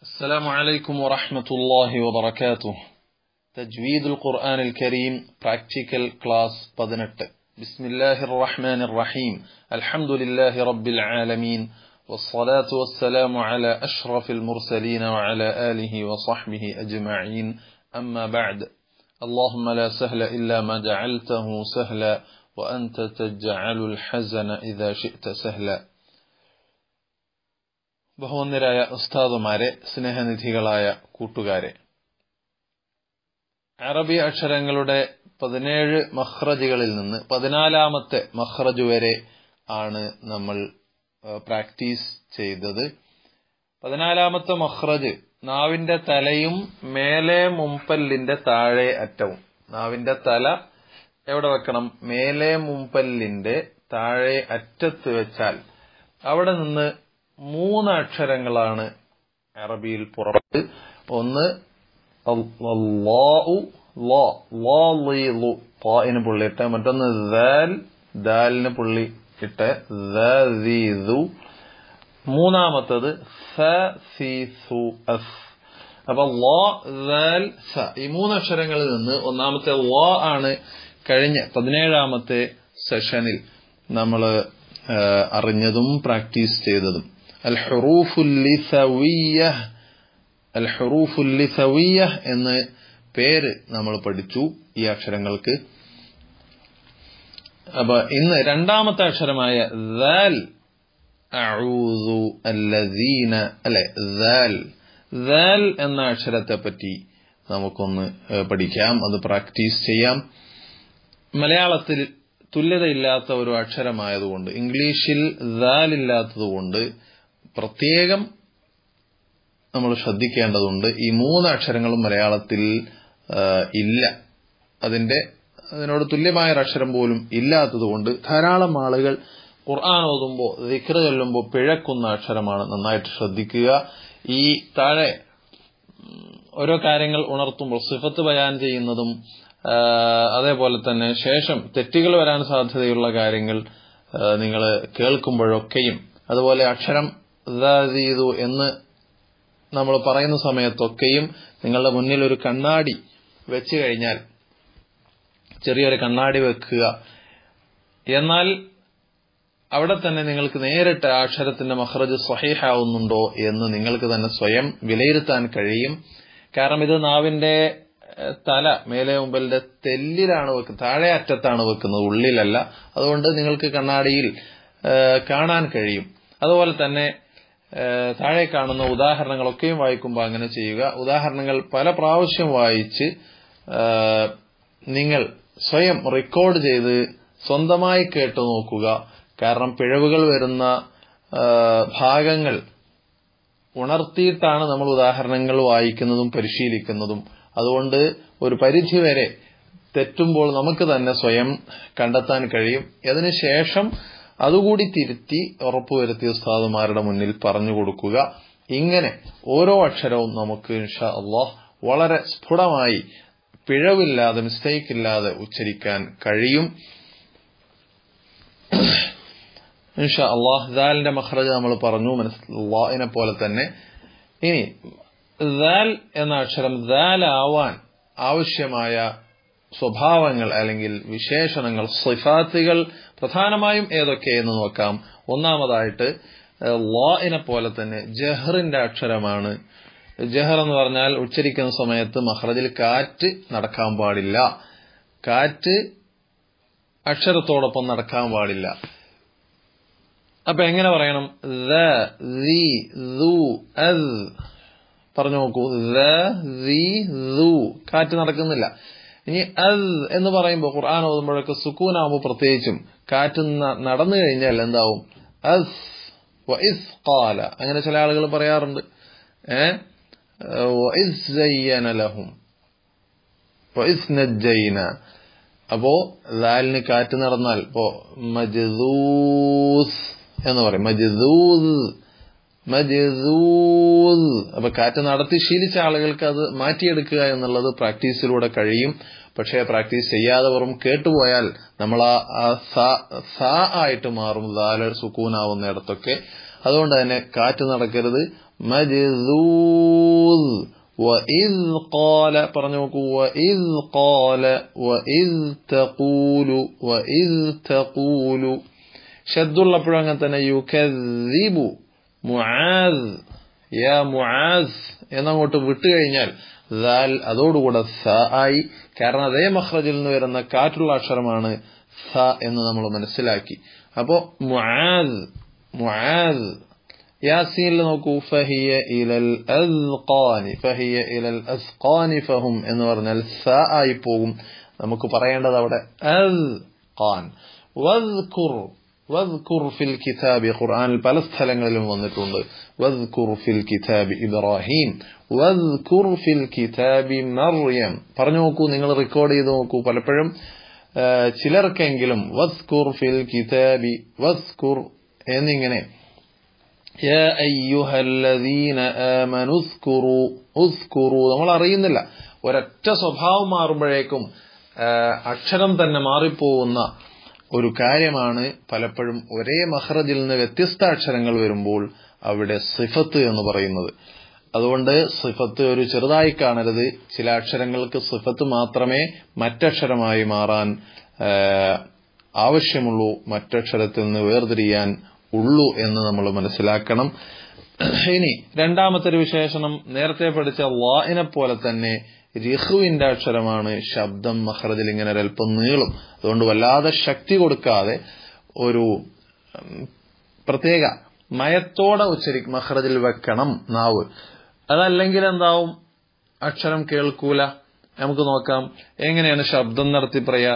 السلام عليكم ورحمة الله وبركاته تجويد القرآن الكريم Practical Class 18 بسم الله الرحمن الرحيم الحمد لله رب العالمين والصلاة والسلام على أشرف المرسلين وعلى آله وصحبه أجمعين أما بعد اللهم لا سهل إلا ما جعلته سهلا وأنت تجعل الحزن إذا شئت سهلا ബഹുവന്ദരായ ഉസ്താദുമാരെ സ്നേഹനിധികളായ കൂട്ടുകാരെ അറബി അക്ഷരങ്ങളുടെ പതിനേഴ് മഹ്റജുകളിൽ നിന്ന് പതിനാലാമത്തെ മഹ്റജ് വരെ ആണ് നമ്മൾ പ്രാക്ടീസ് ചെയ്തത് പതിനാലാമത്തെ മഹ്റജ് നാവിന്റെ തലയും മേലെ മുമ്പല്ലിന്റെ താഴെ അറ്റവും നാവിന്റെ തല എവിടെ വെക്കണം മേലെ മുമ്പല്ലിന്റെ താഴെ അറ്റത്ത് വെച്ചാൽ അവിടെ നിന്ന് മൂന്ന് അക്ഷരങ്ങളാണ് അറബിയിൽ പുറത്ത് ഒന്ന് ന് പുള്ളിയിട്ട് മറ്റൊന്ന് ദാൽ ദാലിന് പുള്ളി ഇട്ട് മൂന്നാമത്തത് അപ്പൊ ലോ ദാൽ സ ഈ മൂന്ന് അക്ഷരങ്ങളിൽ നിന്ന് ഒന്നാമത്തെ ലോ ആണ് കഴിഞ്ഞ പതിനേഴാമത്തെ സെഷനിൽ നമ്മൾ അറിഞ്ഞതും പ്രാക്ടീസ് ചെയ്തതും الحروف اللثوية الحروف اللثوية എന്ന് പേര് നമ്മൾ പഠിച്ചു ഈ അക്ഷരങ്ങൾക്ക് അപ്പൊ ഇന്ന് രണ്ടാമത്തെ അക്ഷരമായ ദാൽ അഊദു അല്ലദീന അല്ലെ ദാൽ ദാൽ എന്ന അക്ഷരത്തെ പറ്റി നമുക്കൊന്ന് പഠിക്കാം അത് പ്രാക്ടീസ് ചെയ്യാം മലയാളത്തിൽ തുല്യതയില്ലാത്ത ഒരു അക്ഷരമായതുകൊണ്ട് ഇംഗ്ലീഷിൽ ദാൽ ഇല്ലാത്തതുകൊണ്ട് പ്രത്യേകം നമ്മൾ ശ്രദ്ധിക്കേണ്ടതുണ്ട് ഈ മൂന്ന് അക്ഷരങ്ങളും മലയാളത്തിൽ ഇല്ല അതിന്റെ അതിനോട് തുല്യമായ ഒരു അക്ഷരം പോലും ഇല്ലാത്തതുകൊണ്ട് ധാരാളം ആളുകൾ ഖുർആൻ ഓതുമ്പോൾ ദിക്ര ചൊല്ലുമ്പോൾ പിഴക്കുന്ന അക്ഷരമാണ് നന്നായിട്ട് ശ്രദ്ധിക്കുക ഈ താഴെ ഓരോ കാര്യങ്ങൾ ഉണർത്തുമ്പോൾ സിഫത്ത് ബയാൻ ചെയ്യുന്നതും അതേപോലെ തന്നെ ശേഷം തെറ്റുകൾ വരാൻ സാധ്യതയുള്ള കാര്യങ്ങൾ നിങ്ങൾ കേൾക്കുമ്പോഴൊക്കെയും അതുപോലെ അക്ഷരം ചെയ്തു എന്ന് നമ്മൾ പറയുന്ന സമയത്തൊക്കെയും നിങ്ങളുടെ മുന്നിൽ ഒരു കണ്ണാടി വെച്ച് കഴിഞ്ഞാൽ ചെറിയൊരു കണ്ണാടി വെക്കുക എന്നാൽ അവിടെ തന്നെ നിങ്ങൾക്ക് നേരിട്ട് ആ അക്ഷരത്തിന്റെ മഹ്റജ് സ്വഹീഹാവുന്നുണ്ടോ എന്ന് നിങ്ങൾക്ക് തന്നെ സ്വയം വിലയിരുത്താൻ കഴിയും കാരണം ഇത് നാവിന്റെ തല മേലെ മുമ്പലിന്റെ തെല്ലിലാണ് വെക്കുന്നത് താഴെ അറ്റത്താണ് വെക്കുന്നത് ഉള്ളിലല്ല അതുകൊണ്ട് നിങ്ങൾക്ക് കണ്ണാടിയിൽ കാണാൻ കഴിയും അതുപോലെ തന്നെ താഴെ കാണുന്ന ഉദാഹരണങ്ങളൊക്കെയും വായിക്കുമ്പോൾ അങ്ങനെ ചെയ്യുക ഉദാഹരണങ്ങൾ പല പ്രാവശ്യം വായിച്ച് നിങ്ങൾ സ്വയം റെക്കോർഡ് ചെയ്ത് സ്വന്തമായി കേട്ടു നോക്കുക കാരണം പിഴവുകൾ വരുന്ന ഭാഗങ്ങൾ ഉണർത്തിയിട്ടാണ് നമ്മൾ ഉദാഹരണങ്ങൾ വായിക്കുന്നതും പരിശീലിക്കുന്നതും അതുകൊണ്ട് ഒരു പരിധിവരെ തെറ്റുമ്പോൾ നമുക്ക് തന്നെ സ്വയം കണ്ടെത്താൻ കഴിയും അതിനുശേഷം അതുകൂടി തിരുത്തി ഉറപ്പുവരുത്തിയ ഉസ്താദുമാരുടെ മുന്നിൽ പറഞ്ഞു കൊടുക്കുക ഇങ്ങനെ ഓരോ അക്ഷരവും നമുക്ക് ഇൻഷാ അള്ളാഹ് വളരെ സ്ഫുടമായി പിഴവില്ലാതെ മിസ്റ്റേക്ക് ഇല്ലാതെ ഉച്ചരിക്കാൻ കഴിയും ഇൻഷാ അള്ളാഹ് ദാലിന്റെ മഹ്റജ് നമ്മൾ പറഞ്ഞു മനസ്സിലാഹിനെ പോലെ തന്നെ ഇനി ദാൽ എന്ന അക്ഷരം ദാലാവാൻ ആവശ്യമായ സ്വഭാവങ്ങൾ അല്ലെങ്കിൽ വിശേഷണങ്ങൾ സിഫാത്തുകൾ പ്രധാനമായും ഏതൊക്കെയെന്ന് നോക്കാം ഒന്നാമതായിട്ട് ലാഇനെ പോലെ തന്നെ ജഹറിന്റെ അക്ഷരമാണ് ജഹർ എന്ന് പറഞ്ഞാൽ ഉച്ചരിക്കുന്ന സമയത്ത് മഹ്റജിൽ കാറ്റ് നടക്കാൻ പാടില്ല കാറ്റ് അക്ഷരത്തോടൊപ്പം നടക്കാൻ പാടില്ല അപ്പൊ എങ്ങനെ പറയണം പറഞ്ഞു നോക്കൂ കാറ്റ് നടക്കുന്നില്ല ഇനി അസ് എന്ന് പറയുമ്പോൾ ഖുർആൻ ഓതുമ്പോഴൊക്കെ സുക്കൂനാകുമ്പോൾ പ്രത്യേകിച്ചും കാറ്റ് നടന്നു കഴിഞ്ഞാൽ എന്താവും അസ് വഇസ് ഖാല അങ്ങനെ ചില ആളുകൾ പറയാറുണ്ട് ലഹും അപ്പോ ദാലിന് കാറ്റ് നടന്നാൽ ഇപ്പോ മജ്ദൂസ് എന്ന് പറയും മജ്ദൂസ് മജ്ദൂസ് അപ്പൊ കാറ്റ് നടത്തി ശീലിച്ച ആളുകൾക്ക് അത് മാറ്റിയെടുക്കുക എന്നുള്ളത് പ്രാക്ടീസിലൂടെ കഴിയും പക്ഷേ പ്രാക്ടീസ് ചെയ്യാതെ വെറും കേട്ടുപോയാൽ നമ്മൾ ആ സ ആയിട്ട് മാറും ദാല സുക്കൂനാവുന്നിടത്തൊക്കെ അതുകൊണ്ട് തന്നെ കാറ്റ് നടക്കരുത് മജ്ദൂസ് وإذ قال പറഞ്ഞു നോക്കൂ وإذ قال وإذ تقول وإذ تقول ഷദ്ദുള്ളപ്പോഴും അങ്ങനെ തന്നെ യുക്കദ്ദിബു മുആദ് യാ മുആസ് എന്നങ്ങോട്ട് വിട്ടുകഴിഞ്ഞാൽ ദാൽ അതോടുകൂടെ സ ആയി കാരണം അതേ മഹ്റജിൽ നിന്ന് വരുന്ന കാറ്റുള്ള അക്ഷരമാണ് സ എന്ന് നമ്മൾ മനസ്സിലാക്കി അപ്പോ മുആദ് മുആദ് യാസീനിൽ നോക്കൂ ഫഹിയ ഇലൽ അസ്ഖാനി ഫഹിയ ഇലൽ അസ്ഖാനി ഫഹും എന്ന് പറഞ്ഞാൽ സ ആയി പോകും നമുക്ക് പറയേണ്ടത് അവിടെ അസ്ഖാൻ വദ്കുർ വദ്കുർ ഫിൽ കിതാബി ഖുർആനിൽ പല സ്ഥലങ്ങളിലും വന്നിട്ടുണ്ട് വദ്കുർ ഫിൽ കിതാബി ഇബ്രാഹിം വദ്കുർ ഫിൽ കിതാബി മറിയം പറഞ്ഞു നോക്കൂ നിങ്ങൾ റെക്കോർഡ് ചെയ്ത് നോക്കൂ പലപ്പോഴും ചിലർക്കെങ്കിലും വസ്കുർ ഫിൽ കിതാബി വസ്കുർ എന്നിങ്ങനെ يا أيها الذين آمنوا اذكروا اذكروا നമ്മൾ അറിയുന്നില്ല ഒരൊറ്റ സ്വഭാവം മാറുമ്പോഴേക്കും അക്ഷരം തന്നെ മാറിപ്പോകുന്ന ഒരു കാര്യമാണ് പലപ്പോഴും ഒരേ മഹ്റജിൽ നിന്ന് വ്യത്യസ്ത അക്ഷരങ്ങൾ വരുമ്പോൾ അവിടെ സിഫത്ത് എന്ന് പറയുന്നത് അതുകൊണ്ട് സിഫത്ത് ഒരു ചെറുതായി കാണരുത് ചില അക്ഷരങ്ങൾക്ക് സിഫത്ത് മാത്രമേ മറ്റക്ഷരമായി മാറാൻ ആവശ്യമുള്ളൂ മറ്റക്ഷരത്തിൽ നിന്ന് വേർതിരിയാൻ ഉള്ളൂ എന്ന് നമ്മൾ മനസ്സിലാക്കണം ഇനി രണ്ടാമത്തെ ഒരു വിശേഷണം നേരത്തെ പഠിച്ച വാഇനെ പോലെ തന്നെ രഹുവിന്റെ അക്ഷരമാണ് ശബ്ദം മഹ്റജിൽ ഇങ്ങനെ ഒരൽപ്പം നീളും അതുകൊണ്ട് വല്ലാതെ ശക്തി കൊടുക്കാതെ ഒരു പ്രത്യേക മയത്തോടെ ഉച്ചരിക്കും മഹ്റജിൽ വെക്കണം നാവ് അതല്ലെങ്കിൽ എന്താവും അക്ഷരം കേൾക്കൂല നമുക്ക് നോക്കാം എങ്ങനെയാണ് ശബ്ദം നടത്തി പറയാ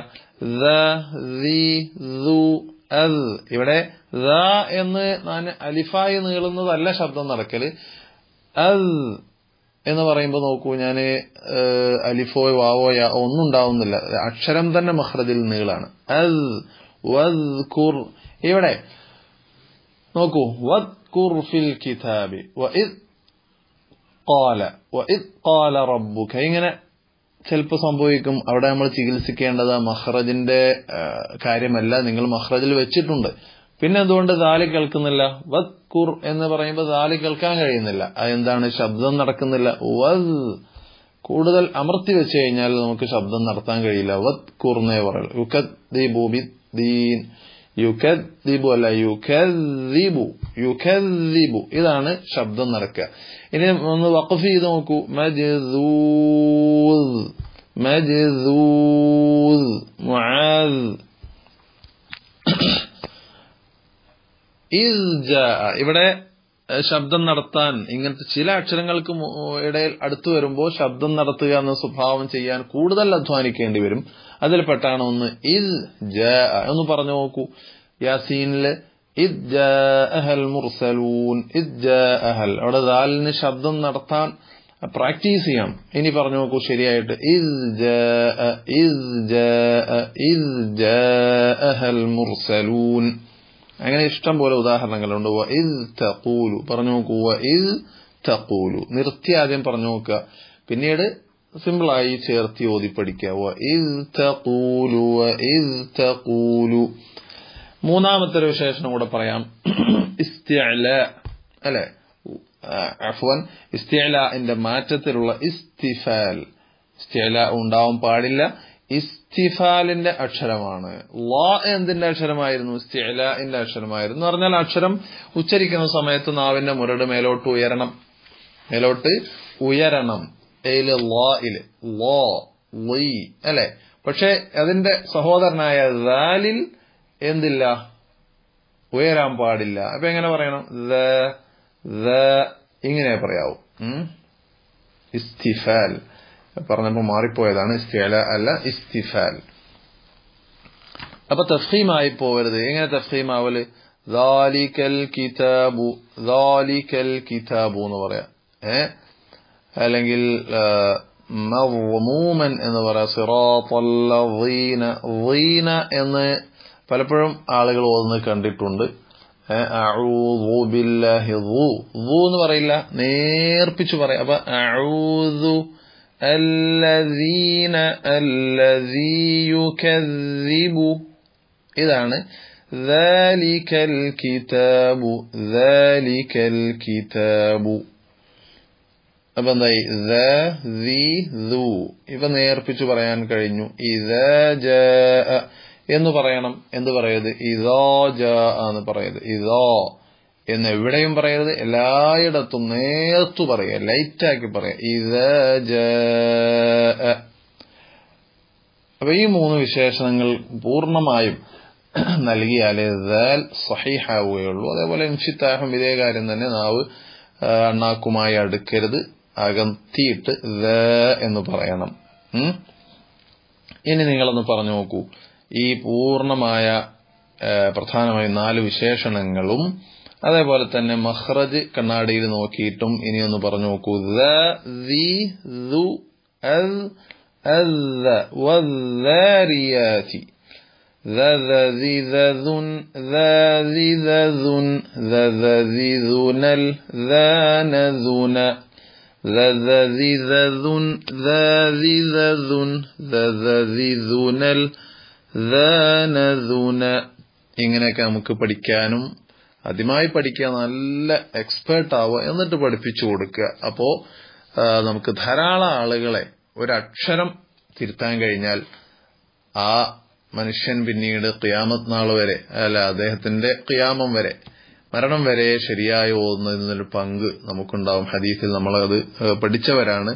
ഇവിടെ എന്ന് ഞാൻ അലിഫായി നീളുന്നതല്ല ശബ്ദം നടക്കല് അൽ എന്ന് പറയുമ്പോൾ നോക്കൂ ഞാൻ അലിഫോയോ വാവോയ ഒന്നും ഉണ്ടാവുന്നില്ല അക്ഷരം തന്നെ മഹ്റജിൽ നീളാണ് അൽ വദ്കുർ ഇവിടെ നോക്കൂ വദ്കുർ ഫിൽ കിതാബി വഇദ് ഖാല വഇദ് ഖാല റബ്ബുക ഇങ്ങനെ ചിലപ്പോൾ സംഭവിക്കും അവിടെ നമ്മൾ ചികിത്സിക്കേണ്ടത് മഹ്റജിന്റെ കാര്യമല്ല നിങ്ങൾ മഹ്റജിൽ വെച്ചിട്ടുണ്ട് പിന്നെ എന്തുകൊണ്ട് ദാലി കേൾക്കുന്നില്ല വദ്കുർ എന്ന് പറയുമ്പോൾ ദാലി കേൾക്കാൻ കഴിയുന്നില്ല അതെന്താണ് ശബ്ദം നടക്കുന്നില്ല വദ് കൂടുതൽ അമർത്തി വെച്ച് കഴിഞ്ഞാൽ നമുക്ക് ശബ്ദം നടത്താൻ കഴിയില്ല വദ്കുർ എന്നേ പറയുള്ളൂ യുക്കദ്ദീബു ബിദ്ദീൻ യുക്കദ്ദീബു അല്ല യുക്കദ്ദീബു യുക്കദ്ദീബു ഇതാണ് ശബ്ദം നടക്കുക ഇനി ഒന്ന് വഖഫ് ചെയ്ത് നോക്കൂ മജ്ദൂദ് മജ്ദൂദ് മുആദ് ഇവിടെ ശബ്ദം നടത്താൻ ഇങ്ങനത്തെ ചില അക്ഷരങ്ങൾക്ക് ഇടയിൽ അടുത്തു വരുമ്പോൾ ശബ്ദം നടത്തുക എന്ന സ്വഭാവം ചെയ്യാൻ കൂടുതൽ അധ്വാനിക്കേണ്ടി വരും അതിൽപ്പെട്ടാണ് ഒന്ന് ഇസ് ജ എന്ന് പറഞ്ഞു നോക്കൂ യാസീനില് ഇദ് ജഅഹൽ മുർസലൂൻ ഇദ് ജഅഹൽ അവിടെ ദാലിന് ശബ്ദം നടത്താൻ പ്രാക്ടീസ് ചെയ്യാം ഇനി പറഞ്ഞു നോക്കൂ ശരിയായിട്ട് ഇസ് ജഅ ഇസ് ജഅ ഇസ് ജഅഹൽ മുർസലൂൻ അങ്ങനെ ഇഷ്ടം പോലെ ഉദാഹരണങ്ങളുണ്ട് ഇൽ തഖൂലു പറഞ്ഞു നോക്കൂ ഇൽ തഖൂലു നിർത്തി ആദ്യം പറഞ്ഞു നോക്കുക പിന്നീട് സിമ്പിളായി ചേർത്തി ഓതി പഠിക്കുക ഇൽ തഖൂലു ഇൽ തഖൂലു മൂന്നാമത്തെ ഒരു വിശേഷണം കൂടെ പറയാം ഇസ്തിഅല അല്ലെ അഫ്വൻ ഇസ്തിഅലിന്റെ മാറ്റത്തിലുള്ള ഇസ്തിഫാൽ ഇസ്തിഅല ഉണ്ടാവാൻ പാടില്ല ഇസ്തിഫാലിന്റെ അക്ഷരമാണ് ലാ എന്തിന്റെ അക്ഷരമായിരുന്നു ഇസ്തിഅലിന്റെ അക്ഷരമായിരുന്നു എന്ന് പറഞ്ഞാൽ അക്ഷരം ഉച്ചരിക്കുന്ന സമയത്ത് നാവിന്റെ മുരട് മേലോട്ട് ഉയരണം മേലോട്ട് ഉയരണം ഏല് ലായില് ലോ ലീ അല്ലെ പക്ഷെ അതിന്റെ സഹോദരനായ ദാലിൽ എന്തില്ല ഉയരാൻ പാടില്ല അപ്പൊ എങ്ങനെ പറയണം ഇങ്ങനെ പറയാവൂ ഇസ്തിഫാൽ പറഞ്ഞപ്പോ മാറിപ്പോയതാണ് ഇസ്തിഅല അല്ല ഇസ്തിഫാൽ അപ്പൊ തഫീമായി പോവരുത് എങ്ങനെ തഫീമാവല് ദാലിക്കൽ കിതാബു ദാലിക്കൽ കിതാബു എന്ന് പറയാം ഏ അല്ലെങ്കിൽ മവ്മൂമൻ എന്ന് പറയാം സിറാത്തല്ലീന വീന എന്ന് പലപ്പോഴും ആളുകൾ ഓതുന്നത് കണ്ടിട്ടുണ്ട് എന്ന് പറയില്ല നേർപ്പിച്ചു പറയാം അപ്പൊ അഊദു الذين الذي يكذب ഇതാണ് ذلك الكتاب ذلك الكتاب അപ്പൊ എന്തായി ദ ദി ദു ഇവ നേർപ്പിച്ചു പറയാൻ കഴിഞ്ഞു ഇത ജ എന്ന് പറയണം എന്ത് പറയരുത് ഇതോ ജ എന്ന് പറയരുത് ഇതോ എന്ന് എവിടെയും പറയരുത് എല്ലായിടത്തും നേർത്തു പറയുക ലൈറ്റാക്കി പറയുക ഇത ജ അപ്പൊ ഈ മൂന്ന് വിശേഷണങ്ങൾ പൂർണ്ണമായും നൽകിയാലേ ദാൽ സഹിഹാവുകയുള്ളൂ അതേപോലെ ഇൻഷിത്താഹും ഇതേ കാര്യം തന്നെ നാവ് അണ്ണാക്കുമായി അടുക്കരുത് അകത്തിയിട്ട് ദ എന്ന് പറയണം ഇനി നിങ്ങളൊന്ന് പറഞ്ഞു നോക്കൂ ഈ പൂർണ്ണമായ പ്രധാനമായും നാല് വിശേഷണങ്ങളും അതേപോലെ തന്നെ മഹ്റജ് കണ്ണാടിയിൽ നോക്കിയിട്ടും ഇനി ഒന്ന് പറഞ്ഞു നോക്കൂ ദ ദി ദു അൽ الذ والذاريات ذا ذا ذي ذا ذن ذا ذي ذا ذن ذا ذا ذي ذن ذا نذن ذا ذا ذي ذا ذن ذا ذي ذا ذن ذا ذا ذي ذن ذا نذن ഇങ്ങനെയൊക്കെ നമുക്ക് പഠിക്കാനും ആദ്യമായി പഠിക്കുക നല്ല എക്സ്പേർട്ട് ആവുക എന്നിട്ട് പഠിപ്പിച്ചു കൊടുക്കുക അപ്പോ നമുക്ക് ധാരാളം ആളുകളെ ഒരക്ഷരം തിരുത്താൻ കഴിഞ്ഞാൽ ആ മനുഷ്യൻ പിന്നീട് ക്യാമത്ത് നാൾ വരെ അല്ല അദ്ദേഹത്തിന്റെ ക്യാമം വരെ മരണം വരെ ശരിയായി ഓതുന്നതിനൊരു പങ്ക് നമുക്കുണ്ടാവും ഹദീസിൽ നമ്മളത് പഠിച്ചവരാണ്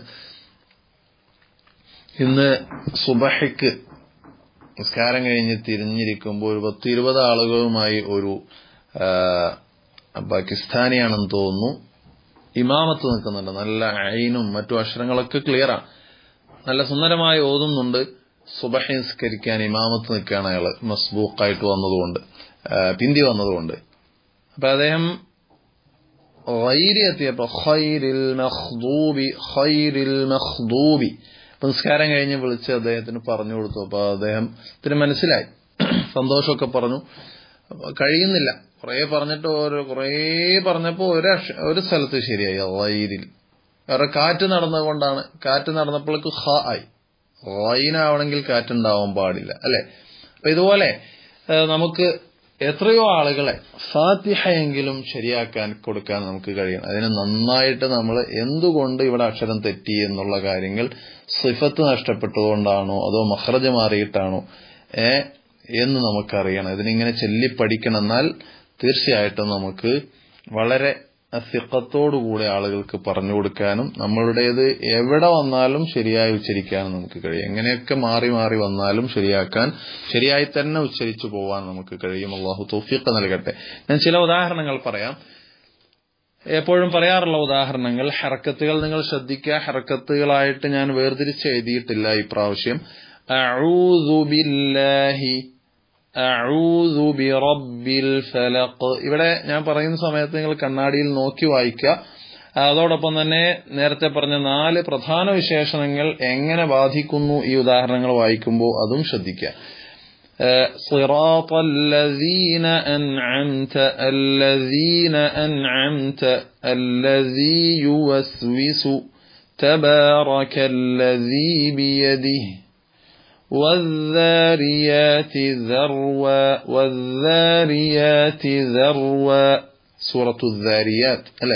ഇന്ന് സുബഹയ്ക്ക് നിസ്കാരം കഴിഞ്ഞ് തിരിഞ്ഞിരിക്കുമ്പോൾ ഒരു പത്ത് ഇരുപത് ആളുകളുമായി ഒരു പാകിസ്ഥാനിയാണെന്ന് തോന്നുന്നു ഇമാമത്ത് നിൽക്കുന്നുണ്ട് നല്ല ഐനും മറ്റു അക്ഷരങ്ങളൊക്കെ ക്ലിയറാണ് നല്ല സുന്ദരമായി ഓതുന്നുണ്ട് സുബഹ നിസ്കരിക്കാൻ ഇമാമത്ത് നിൽക്കുകയാണ് അയാള് മസ്ബൂക്കായിട്ട് വന്നതുകൊണ്ട് പിന്തി വന്നതുകൊണ്ട് അപ്പൊ അദ്ദേഹം വൈരി എത്തിയപ്പോ ഖൈരിൽ മഖ്ദൂബി ഖൈരിൽ മഖ്ദൂബി അപ്പൊ നിസ്കാരം കഴിഞ്ഞ് വിളിച്ച് അദ്ദേഹത്തിന് പറഞ്ഞു കൊടുത്തു അപ്പൊ അദ്ദേഹം ഇതിന് മനസ്സിലായി സന്തോഷമൊക്കെ പറഞ്ഞു കഴിയുന്നില്ല കുറെ പറഞ്ഞിട്ട് ഓരോ കുറെ പറഞ്ഞപ്പോ ഒരു ഒരു സ്ഥലത്ത് ശരിയായി വൈരിൽ വേറെ കാറ്റ് നടന്നുകൊണ്ടാണ് കാറ്റ് നടന്നപ്പോഴേക്ക് ഹ ആയി റൈനാവണമെങ്കിൽ കാറ്റുണ്ടാവാൻ പാടില്ല അല്ലെ അപ്പൊ ഇതുപോലെ നമുക്ക് എത്രയോ ആളുകളെ ഫാത്തിഹയെങ്കിലും ശരിയാക്കാൻ കൊടുക്കാൻ നമുക്ക് കഴിയണം അതിന് നന്നായിട്ട് നമ്മൾ എന്തുകൊണ്ട് ഇവിടെ അക്ഷരം തെറ്റി എന്നുള്ള കാര്യങ്ങൾ സിഫത്ത് നഷ്ടപ്പെട്ടതുകൊണ്ടാണോ അതോ മഹ്റജ് മാറിയിട്ടാണോ ഏ എന്ന് നമുക്കറിയണം ഇതിനിങ്ങനെ ചൊല്ലി പഠിക്കണം എന്നാൽ തീർച്ചയായിട്ടും നമുക്ക് വളരെ സിഖത്തോടുകൂടെ ആളുകൾക്ക് പറഞ്ഞു കൊടുക്കാനും നമ്മളുടേത് എവിടെ വന്നാലും ശരിയായി ഉച്ചരിക്കാനും നമുക്ക് കഴിയും എങ്ങനെയൊക്കെ മാറി മാറി വന്നാലും ശരിയാക്കാൻ ശരിയായി തന്നെ ഉച്ചരിച്ചു പോവാൻ നമുക്ക് കഴിയും അള്ളാഹു തൗഫീഖ് നൽകട്ടെ ഞാൻ ചില ഉദാഹരണങ്ങൾ പറയാം എപ്പോഴും പറയാറുള്ള ഉദാഹരണങ്ങൾ ഹറക്കത്തുകൾ നിങ്ങൾ ശ്രദ്ധിക്കുക ഹറക്കത്തുകളായിട്ട് ഞാൻ വേർതിരിച്ച് എഴുതിയിട്ടില്ല ഇപ്രാവശ്യം അഊദു ബിറബ്ബിൽ ഫലഖ് ഇവിടെ ഞാൻ പറയുന്ന സമയത്ത് നിങ്ങൾ കണ്ണാടിയിൽ നോക്കി വായിക്കുക അതോടൊപ്പം തന്നെ നേരത്തെ പറഞ്ഞ നാല് പ്രധാന വിശേഷണങ്ങൾ എങ്ങനെ ബാധിക്കുന്നു ഈ ഉദാഹരണങ്ങൾ വായിക്കുമ്പോൾ അതും ശ്രദ്ധിക്കുക صراط الذين أنعمت الذين أنعمت الذي يوسوس تبارك الذي بيده والذاريات ذروا والذاريات ذروا سورة الذاريات അല്ലെ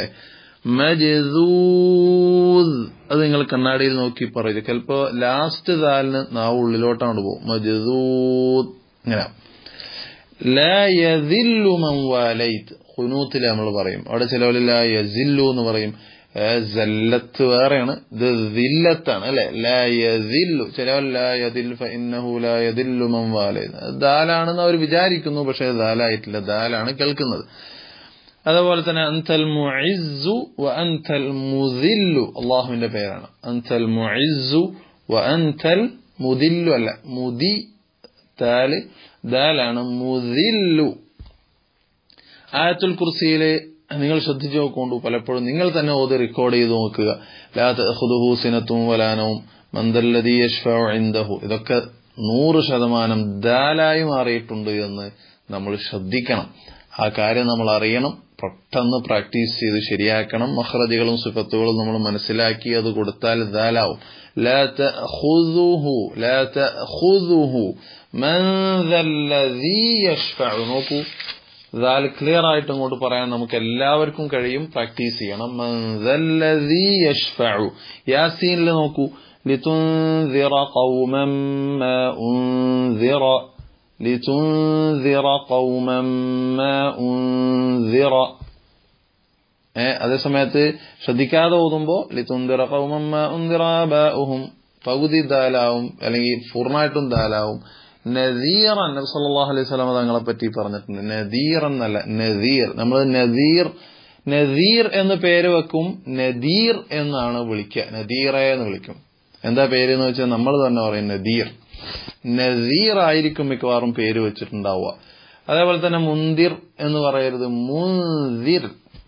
മജദൂദ് അത് നിങ്ങൾ കണ്ണാടിയിൽ നോക്കി പറയില്ല ചിലപ്പോ ലാസ്റ്റ് ദാലിന് നാവ് ഉള്ളിലോട്ടാണ് പോകും മജദൂദ് ഇങ്ങനെ ലായതില്ലു മൻവാലൈത്ത് ഖുനൂത്തിൽ നമ്മൾ പറയും അവിടെ ചിലവര് ലാ യസില്ലു എന്ന് പറയും സല്ലത്ത് വേറെയാണ് ഇത് ദില്ലത്താണ് അല്ലെ ലായതില്ലു ചിലവർ ലായതിൽ ഇന്നഹു ലായതില്ലു മൻവാലൈത്ത് ദാലാണെന്ന് അവർ വിചാരിക്കുന്നു പക്ഷെ ദാലായിട്ടില്ല ദാലാണ് കേൾക്കുന്നത് അതുപോലെ തന്നെ അൻതൽ മുഇസ്സു വ അൻതൽ മുദില്ലു അള്ളാഹുവിന്റെ പേരാണ് അൻതൽ മുഇസ്സു വ അൻതൽ മുദില്ലു അല്ല മുദി താല് ദാലാണ് മുദില്ലു ആയത്തുൽ കുർസിയിലെ നിങ്ങൾ ശ്രദ്ധിച്ചു നോക്കൊണ്ടു പലപ്പോഴും നിങ്ങൾ തന്നെ ഓത് റെക്കോർഡ് ചെയ്ത് നോക്കുക ലാ തഖുദുഹു സിനത്തും വലാനവും മന്ദല്ലദീ യശ്ഫഉ ഇൻദഹു ഇതൊക്കെ നൂറ് ശതമാനം ദാലായി മാറിയിട്ടുണ്ട് എന്ന് നമ്മൾ ശ്രദ്ധിക്കണം ആ കാര്യം നമ്മൾ അറിയണം പെട്ടെന്ന് പ്രാക്ടീസ് ചെയ്ത് ശരിയാക്കണം മഹ്റജുകളും സുഫത്തുകളും നമ്മൾ മനസ്സിലാക്കി അത് കൊടുത്താൽ ദാലാവും لا تأخذه لا تأخذه من ذا الذي يشفع നോക്കൂ ദാൽ ക്ലിയർ ആയിട്ട് അങ്ങോട്ട് പറയാൻ നമുക്ക് എല്ലാവർക്കും കഴിയും പ്രാക്ടീസ് ചെയ്യണം മൻ ദല്ലദീ യശ്ഫഉ യാസീനിൽ നോക്കൂ ലിതുൻസിറ ഖൗമൻ മാ ഉൻസിറ ലിതുൻസിറ ഖൗമൻ മാ ഉൻസിറ ഏ അതേ സമയത്ത് ശ്രദ്ധിക്കാതെ ഓതുമ്പോ ലിതുന്തിറ ഖൗമൻ മാ ഉൻസിറ ആബാഉഹും പകുതി ദാലാവും അല്ലെങ്കിൽ പൂർണ്ണമായിട്ടും ദാലാവും നദീറൻ നബി സല്ലല്ലാഹു അലൈഹി വസല്ലം തങ്ങളെ പറ്റി പറഞ്ഞിട്ടുണ്ട് നദീർ എന്നല്ല നദീർ നമ്മൾ നദീർ നദീർ എന്ന് പേര് വെക്കും നദീർ എന്നാണ് വിളിക്കുക നദീറെ എന്ന് വിളിക്കും എന്താ പേര് എന്ന് വെച്ചാൽ നമ്മൾ തന്നെ പറയും നദീർ നദീർ ആയിരിക്കും മിക്കവാറും പേര് വെച്ചിട്ടുണ്ടാവുക അതേപോലെ തന്നെ മുന്തിർ എന്ന് പറയരുത് മുന്തിർ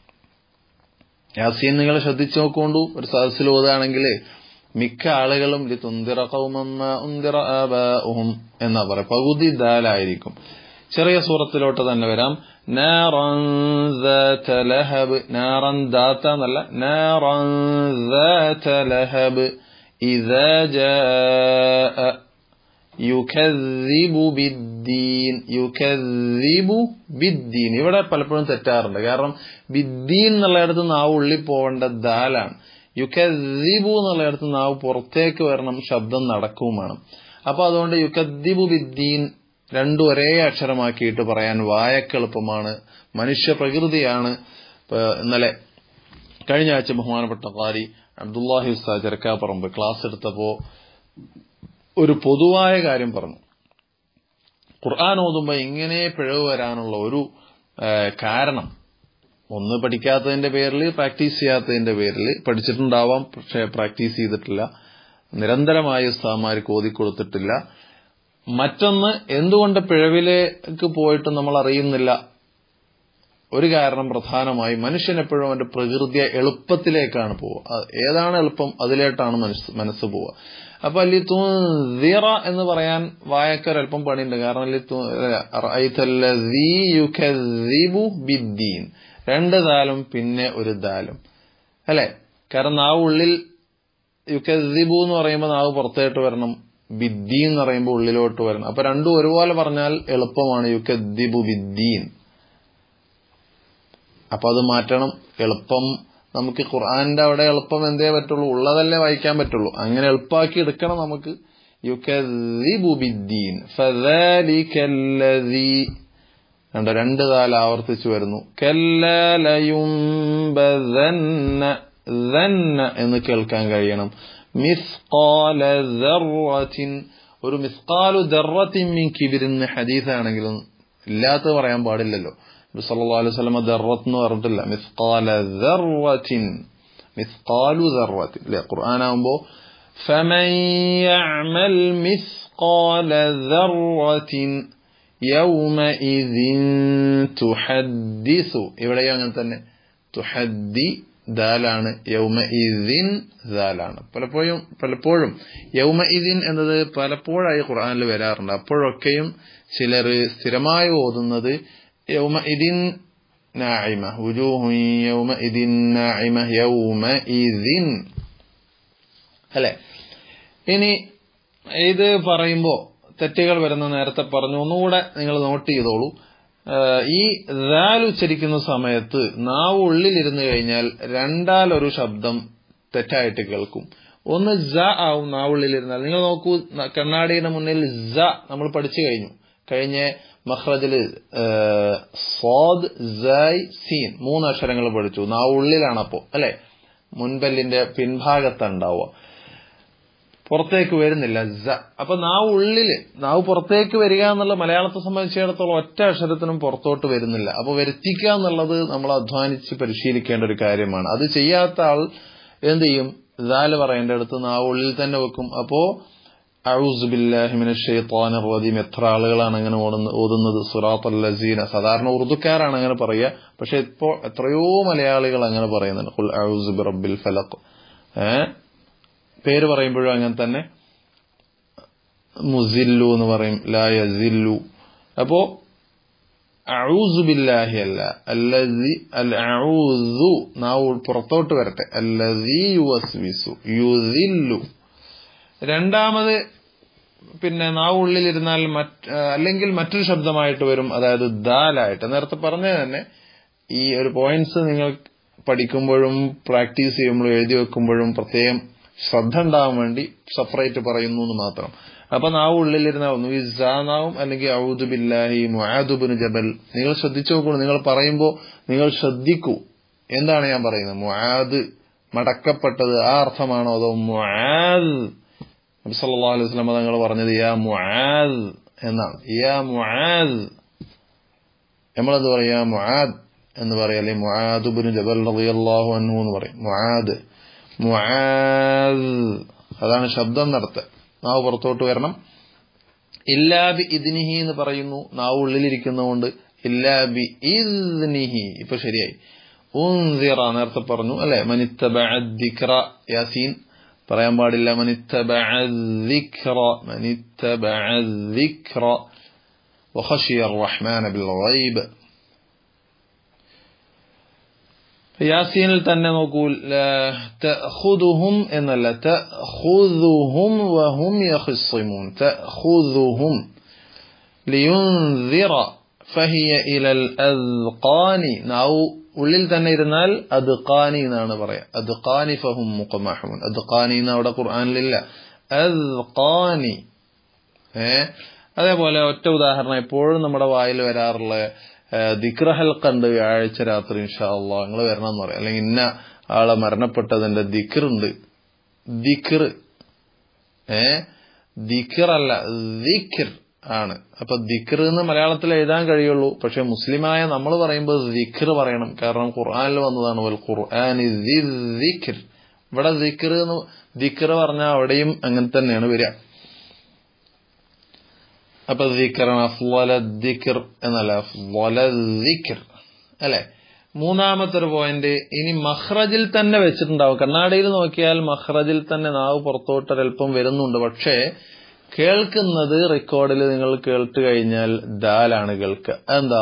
യാസീൻ നിങ്ങൾ ശ്രദ്ധിച്ചു നോക്കൊണ്ടു ഒരു സദസ്സിൽ ഓതാണെങ്കിൽ മിക്ക ആളുകളും ലിതുന്തിറ ഖൗമമ്മ ഉന്തിറ ആബാഉഹും എന്നാ പറയാ പകുതി ദാലായിരിക്കും ചെറിയ സൂറത്തിലോട്ട് തന്നെ വരാം നാറൻ ذات ലഹബ് നാറൻ ദാത്ത എന്നല്ല നാറൻ ذات ലഹബ് إذا جاء യുഖദ്ദിബു ബിദ്ദീൻ യുഖദ്ദിബു ബിദ്ദീൻ ഇവിടെ പലപ്പോഴും തെറ്റാറുണ്ട് കാരണം ബിദ്ദീൻ എന്നുള്ളിടത്ത് നാവ് ഉള്ളി പോവേണ്ട ദാലാണ് യുക്കദ്ദിബു എന്നുള്ളിടത്ത് നാവ് പുറത്തേക്ക് വരണം ശബ്ദം നടക്കുകയും വേണം അപ്പൊ അതുകൊണ്ട് യുക്കദ്ദിബു ബിദ്ദീൻ രണ്ടും ഒരേ അക്ഷരമാക്കിയിട്ട് പറയാൻ വായക്ക് എളുപ്പമാണ് മനുഷ്യ പ്രകൃതിയാണ് ഇന്നലെ കഴിഞ്ഞ ആഴ്ച ബഹുമാനപ്പെട്ട കാരി അബ്ദുല്ലാഹി ഉസ്താദ് ചെറുക്കാപ്പറമ്പ് ക്ലാസ് എടുത്തപ്പോ ഒരു പൊതുവായ കാര്യം പറഞ്ഞു ഖുർആൻ ഓതുമ്പോ ഇങ്ങനെ പിഴവ് വരാനുള്ള ഒരു കാരണം ഒന്ന് പഠിക്കാത്തതിന്റെ പേരിൽ പ്രാക്ടീസ് ചെയ്യാത്തതിന്റെ പേരിൽ പഠിച്ചിട്ടുണ്ടാവാം പക്ഷെ പ്രാക്ടീസ് ചെയ്തിട്ടില്ല നിരന്തരമായി ഉസ്താമാർക്ക് ഓതിക്കൊടുത്തിട്ടില്ല മറ്റൊന്ന് എന്തുകൊണ്ട് പിഴവിലേക്ക് പോയിട്ട് നമ്മൾ അറിയുന്നില്ല ഒരു കാരണം പ്രധാനമായി മനുഷ്യൻ എപ്പോഴും അവന്റെ പ്രകൃതിയെ എളുപ്പത്തിലേക്കാണ് പോവുക ഏതാണ് എളുപ്പം അതിലേട്ടാണ് മനസ്സ് മനസ്സ് പോവുക അപ്പൊ ലിത്തുറ എന്ന് പറയാൻ വായക്കർ അല്പം പണിയുണ്ട് കാരണം ബിദ്ദീൻ രണ്ട് ദാലും പിന്നെ ഒരു ദാലും അല്ലെ കാരണം നാവ് ഉള്ളിൽ യുക്കദ്ദിബു എന്ന് പറയുമ്പോൾ നാവ് പുറത്തേട്ട് വരണം ബിദ്ദീൻ എന്ന് പറയുമ്പോൾ ഉള്ളിലോട്ട് വരണം അപ്പൊ രണ്ടും ഒരുപോലെ പറഞ്ഞാൽ എളുപ്പമാണ് യുക്കദ്ദിബു ബിദ്ദീൻ അപ്പൊ അത് മാറ്റണം എളുപ്പം നമുക്ക് ഖുർആന്റെ അവിടെ എളുപ്പം എന്തേ പറ്റുള്ളൂ ഉള്ളതല്ലേ വായിക്കാൻ പറ്റുള്ളൂ അങ്ങനെ എളുപ്പമാക്കി എടുക്കണം നമുക്ക് യുക്കദ്ദിബു ബിദ്ദീൻ ഫദാലിക്കല്ലദീ കണ്ടോ രണ്ട് കാലം ആവർത്തിച്ചു വരുന്നു കല്ലലയുംബന്ന എന്ന് കേൾക്കാൻ കഴിയണം മിസ്കാല ദർറത്തിൻ ഒരു മിസ്കാലു ദർറത്തിൻ മിൻ കിബിരിന്ന് ഹദീസാണെങ്കിലും ഇല്ലാത്തത് പറയാൻ പാടില്ലല്ലോ സല്ലല്ലാഹു അലൈഹി വസല്ലം ദർറത്ത് എന്ന് പറഞ്ഞിട്ടില്ല മിസ്കാല ദർറത്തിൻ മിസ്കാലു ദർറത്തിൻ അല്ലെ ഖുർആൻ ആകുമ്പോ فمن يعمل مثقال ذرة യൗമഇദിൻ തുഹദ്ദിസു ഇവിടെയും അങ്ങനെ തന്നെ തുഹദ്ദി ദാലാണ് യൗമഇദിൻ ദാലാണ് പലപ്പോഴും പലപ്പോഴും യൗമഇദിൻ എന്നത് പലപ്പോഴായി ഖുർആനിൽ വരാറുണ്ട് അപ്പോഴൊക്കെയും ചിലർ സ്ഥിരമായി ഓതുന്നത് യൗമഇദിൻ നായിമ വുജൂഹു യൗമഇദിൻ നായിമ യൗമഇദിൻ അല്ലെ ഇനി ഇത് പറയുമ്പോ തെറ്റുകൾ വരുന്ന നേരത്തെ പറഞ്ഞു ഒന്നുകൂടെ നിങ്ങൾ നോട്ട് ചെയ്തോളൂ ഈ ദാൽ ഉച്ചരിക്കുന്ന സമയത്ത് നാവ് ഉള്ളിലിരുന്ന് കഴിഞ്ഞാൽ രണ്ടാൽ ഒരു ശബ്ദം തെറ്റായിട്ട് കേൾക്കും ഒന്ന് ജ ആവും നാവുള്ളിലിരുന്നാൽ നിങ്ങൾ നോക്കൂ കണ്ണാടിയുടെ മുന്നിൽ ജ നമ്മൾ പഠിച്ചു കഴിഞ്ഞു കഴിഞ്ഞ മഹ്റജില് സ്വാദ് സൈ സീൻ മൂന്ന് അക്ഷരങ്ങൾ പഠിച്ചു നാവ് ഉള്ളിലാണ് അപ്പോ അല്ലെ മുൻപല്ലിന്റെ പിൻഭാഗത്താണ് ഉണ്ടാവുക പുറത്തേക്ക് വരുന്നില്ല ജ അപ്പൊ നാവ് ഉള്ളില് നാവ് പുറത്തേക്ക് വരിക എന്നുള്ള മലയാളത്തെ സംബന്ധിച്ചിടത്തോളം ഒറ്റ അക്ഷരത്തിനും പുറത്തോട്ട് വരുന്നില്ല അപ്പൊ വരുത്തിക്കുക എന്നുള്ളത് നമ്മൾ അധ്വാനിച്ച് പരിശീലിക്കേണ്ട ഒരു കാര്യമാണ് അത് ചെയ്യാത്ത ആൾ എന്ത് ചെയ്യും ദാല് പറയേണ്ട അടുത്ത് നാവ് ഉള്ളിൽ തന്നെ വെക്കും അപ്പോ ഔസുബില്ലാഹിമിന് ഷെയ്ത്താൻ റദീം എത്ര ആളുകളാണ് അങ്ങനെ ഓതുന്നത് സുറാത്ത് ലസീന സാധാരണ ഉറുദുക്കാരാണ് അങ്ങനെ പറയുക പക്ഷെ ഇപ്പോ എത്രയോ മലയാളികൾ അങ്ങനെ പറയുന്നുണ്ട് ഖുൽ ഔസുബി റബ്ബിൽ ഫലഖ് ഏഹ് പേര് പറയുമ്പോഴും അങ്ങനെ തന്നെ മുസില്ലു എന്ന് പറയും ലാ യസില്ലു അപ്പോ അഊസുബില്ലാഹി അല്ല അല്ലതി അൽ അഊസു നാവ് പുറത്തോട്ട് വരട്ടെ അല്ലതി യുവസ്വിസു യുസില്ലു രണ്ടാമത് പിന്നെ നാവ് ഉള്ളിലിരുന്നാൽ മറ്റ് അല്ലെങ്കിൽ മറ്റൊരു ശബ്ദമായിട്ട് വരും അതായത് ദാലായിട്ട് നേരത്തെ പറഞ്ഞത് തന്നെ ഈ ഒരു പോയിന്റ്സ് നിങ്ങൾ പഠിക്കുമ്പോഴും പ്രാക്ടീസ് ചെയ്യുമ്പോഴും എഴുതി വെക്കുമ്പോഴും പ്രത്യേകം ശ്രദ്ധ ഉണ്ടാവാൻ വേണ്ടി സെപ്പറേറ്റ് പറയുന്നു എന്ന് മാത്രം അപ്പൊ നാവ് ഉള്ളിലിരുന്ന ഒന്ന് ഈ നാവും അല്ലെങ്കിൽ ഔദു ബില്ലാഹി മുആദുബിന് ജബൽ നിങ്ങൾ ശ്രദ്ധിച്ചു നോക്കൂ നിങ്ങൾ പറയുമ്പോൾ നിങ്ങൾ ശ്രദ്ധിക്കൂ എന്താണ് ഞാൻ പറയുന്നത് മുആദ് മടക്കപ്പെട്ടത് ആ അർത്ഥമാണോ അതോ മുആദ് നബി സല്ലല്ലാഹു അലൈഹി വസല്ലം തങ്ങൾ പറഞ്ഞത് യാ മുആദ് എന്നാണ് യാ മുആദ് നമ്മളെന്ത് പറയാ മുആദ് എന്ന് പറയും അല്ലെങ്കിൽ മുആദുബിന് ജബൽ റളിയല്ലാഹു അൻഹു എന്ന് പറയും മുആദ് മുആദ് അതാണ് ശബ്ദം നടത്തുക നാവ് പുറത്തോട്ട് വരണം ഇല്ലാബി ഇദ്നിഹി എന്ന് പറയുന്നു നാവ് ഉള്ളിലിരിക്കുന്നതുകൊണ്ട് ഇല്ലാബി ഇദ്നിഹി ഇപ്പൊ ശരിയായി ഉൻസിറ നേരത്തെ പറഞ്ഞു അല്ലെ മനിത്തബിക്ര യാസീൻ പറയാൻ പാടില്ല മനിത്തബിക്ര മനിത്തബിക്ര وخشي الرحمن بالغيب യാസീനിൽ തന്നെ നോക്കൂ തഖുദുഹും എന്നല്ല തഖുദുഹും വഹും യഖിസ്മൂൻ തഖുദുഹും ലിയുൻസിറ ഫഹിയ ഇലൽ അദ്ഖാനി നാവ് ഉള്ളിൽ തന്നെ ഇരുന്നാൽ അദ്ഖാനി എന്നാണ് പറയാ അദ്ഖാനി ഫഹും മുഖമഹൂൻ അദ്ഖാനി എന്ന് അവിടെ ഖുർആനിലില്ല അദ്ഖാനി ഏ അതേപോലെ ഒറ്റ ഉദാഹരണം എപ്പോഴും നമ്മുടെ വായിൽ വരാറുള്ള ദിക്രഹൽക്കുണ്ട് വ്യാഴാഴ്ച രാത്രി ഇൻഷാല്ല നിങ്ങൾ വരണം എന്ന് പറയാം അല്ലെങ്കിൽ ഇന്ന ആളെ മരണപ്പെട്ടതിന്റെ ദിക്റുണ്ട് ദിക്ർ ഏ ദിക്റല്ല ദിക്ർ ആണ് അപ്പൊ ദിക്ർ എന്ന് മലയാളത്തിൽ എഴുതാൻ കഴിയുള്ളൂ പക്ഷെ മുസ്ലിമായ നമ്മൾ പറയുമ്പോൾ ദിക്ർ പറയണം കാരണം ഖുർആാനിൽ വന്നതാണ് വൽ ഖുർആൻ ദിക്ർ ഇവിടെ ദിക്ർ എന്ന് ദിക്ർ പറഞ്ഞാൽ അവിടെയും അങ്ങനെ തന്നെയാണ് വരിക അപ്പൊ ദിക്കറാണ് അഫ്വല ദിക്കർ എന്നല്ല അഫ്വല ദിക്കർ അല്ലെ മൂന്നാമത്തെ ഒരു പോയിന്റ് ഇനി മഹ്റജിൽ തന്നെ വെച്ചിട്ടുണ്ടാവും കണ്ണാടിയിൽ നോക്കിയാൽ മഹ്റജിൽ തന്നെ നാവ് പുറത്തോട്ട് ഒരൽപ്പം വരുന്നുണ്ട് പക്ഷേ കേൾക്കുന്നത് റെക്കോർഡിൽ നിങ്ങൾ കേട്ട് കഴിഞ്ഞാൽ ദാലാണ് കേൾക്കുക എന്താ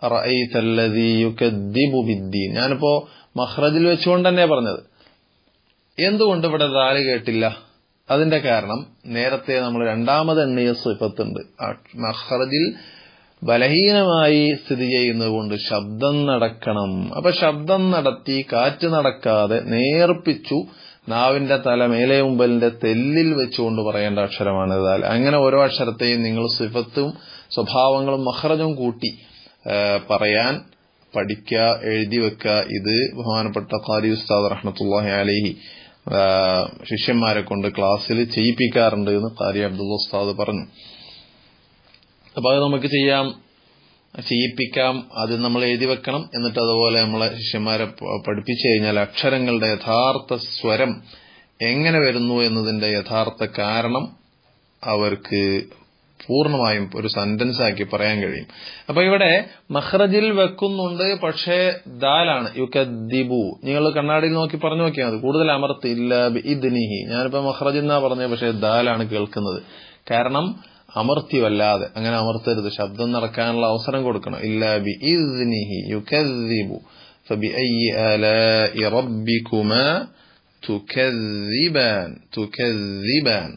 റഈതല്ലദീ ഞാനിപ്പോ മഹ്റജിൽ വെച്ചുകൊണ്ട് തന്നെ പറഞ്ഞത് എന്തുകൊണ്ട് ഇവിടെ ദാല് കേട്ടില്ല അതിന്റെ കാരണം നേരത്തെ നമ്മൾ രണ്ടാമത് എണ്ണിയ സിഫത്തുണ്ട് മഹ്റജിൽ ബലഹീനമായി സ്ഥിതി ചെയ്യുന്നത് കൊണ്ട് ശബ്ദം നടക്കണം അപ്പൊ ശബ്ദം നടത്തി കാറ്റ് നടക്കാതെ നേർപ്പിച്ചു നാവിന്റെ തല മേലെ മുമ്പലിന്റെ തെല്ലിൽ വെച്ചുകൊണ്ട് പറയേണ്ട അക്ഷരമാണ് ഇതാൽ അങ്ങനെ ഓരോ അക്ഷരത്തെയും നിങ്ങൾ സിഫത്തും സ്വഭാവങ്ങളും മഹ്റജും കൂട്ടി പറയാൻ പഠിക്കുക എഴുതി വെക്കുക ഇത് ബഹുമാനപ്പെട്ട ഖാരി ഉസ്താദ് റഹ്മത്തുല്ലാഹി അലഹി ശിഷ്യന്മാരെ കൊണ്ട് ക്ലാസ്സിൽ ചെയ്യിപ്പിക്കാറുണ്ട് എന്ന് ഖാരി അബ്ദുള്ള ഉസ്താദ് പറഞ്ഞു അപ്പൊ അത് നമുക്ക് ചെയ്യാം ചെയ്യിപ്പിക്കാം അത് നമ്മൾ എഴുതി വെക്കണം എന്നിട്ട് അതുപോലെ നമ്മളെ ശിഷ്യന്മാരെ പഠിപ്പിച്ചു കഴിഞ്ഞാൽ അക്ഷരങ്ങളുടെ യഥാർത്ഥ സ്വരം എങ്ങനെ വരുന്നു എന്നതിന്റെ യഥാർത്ഥ കാരണം അവർക്ക് പൂർണ്ണമായും ഒരു സെന്റൻസ് ആക്കി പറയാൻ കഴിയും അപ്പൊ ഇവിടെ മഹ്റജിൽ വെക്കുന്നുണ്ട് പക്ഷേ ദാലാണ് യുക്കദ്ദിബു നിങ്ങൾ കണ്ണാടിയിൽ നോക്കി പറഞ്ഞു നോക്കിയാൽ മതി കൂടുതൽ അമർത്ത് ഇല്ല ഇദ്നിഹി ഞാനിപ്പോ മഹ്റജ് എന്നാ പറഞ്ഞത് പക്ഷേ ദാലാണ് കേൾക്കുന്നത് കാരണം അമർത്തിയല്ലാതെ അങ്ങനെ അമർത്തരുത് ശബ്ദം നടക്കാനുള്ള അവസരം കൊടുക്കണം ഇല്ല ബി ഇദ്നിഹി യുക്കദ്ദിബു فبأي آلاء ربكما تكذبان تكذبان